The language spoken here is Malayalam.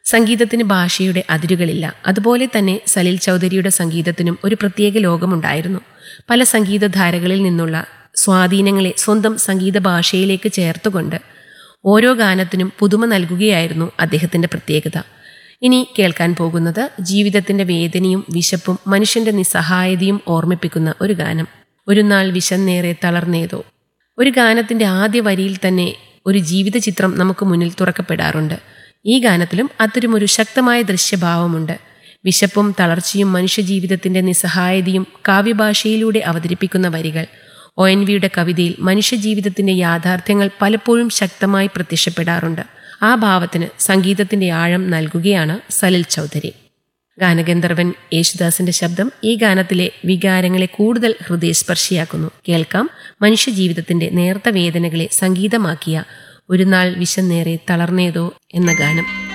സംഗീതത്തിന് ഭാഷയുടെ അതിരുകളില്ല അതുപോലെ തന്നെ സലിൽ ചൗധരിയുടെ സംഗീതത്തിനും ഒരു പ്രത്യേക ലോകമുണ്ടായിരുന്നു പല സംഗീതധാരകളിൽ നിന്നുള്ള സ്വാധീനങ്ങളെ സ്വന്തം സംഗീത ഭാഷയിലേക്ക് ചേർത്തുകൊണ്ട് ഓരോ ഗാനത്തിനും പുതുമ നൽകുകയായിരുന്നു അദ്ദേഹത്തിന്റെ പ്രത്യേകത ഇനി കേൾക്കാൻ പോകുന്നത് ജീവിതത്തിന്റെ വേദനയും വിശപ്പും മനുഷ്യന്റെ നിസ്സഹായതയും ഓർമ്മിപ്പിക്കുന്ന ഒരു ഗാനം ഒരു നാൾ വിശന്നേറെ തളർന്നേതോ ഒരു ഗാനത്തിന്റെ ആദ്യ വരിയിൽ തന്നെ ഒരു ജീവിത ചിത്രം നമുക്ക് മുന്നിൽ തുറക്കപ്പെടാറുണ്ട് ഈ ഗാനത്തിലും അത്തരമൊരു ശക്തമായ ദൃശ്യഭാവമുണ്ട് വിശപ്പും തളർച്ചയും മനുഷ്യജീവിതത്തിന്റെ നിസ്സഹായതയും കാവ്യഭാഷയിലൂടെ അവതരിപ്പിക്കുന്ന വരികൾ ഒ എൻ വിയുടെ കവിതയിൽ മനുഷ്യജീവിതത്തിന്റെ യാഥാർത്ഥ്യങ്ങൾ പലപ്പോഴും ശക്തമായി പ്രത്യക്ഷപ്പെടാറുണ്ട് ആ ഭാവത്തിന് സംഗീതത്തിന്റെ ആഴം നൽകുകയാണ് സലിൽ ചൗധരി ഗാനഗന്ധർവൻ യേശുദാസിന്റെ ശബ്ദം ഈ ഗാനത്തിലെ വികാരങ്ങളെ കൂടുതൽ ഹൃദയസ്പർശിയാക്കുന്നു കേൾക്കാം മനുഷ്യജീവിതത്തിന്റെ നേർത്ത വേദനകളെ സംഗീതമാക്കിയ ഒരു നാൾ വിശന്നേറെ തളർന്നേതോ എന്ന ഗാനം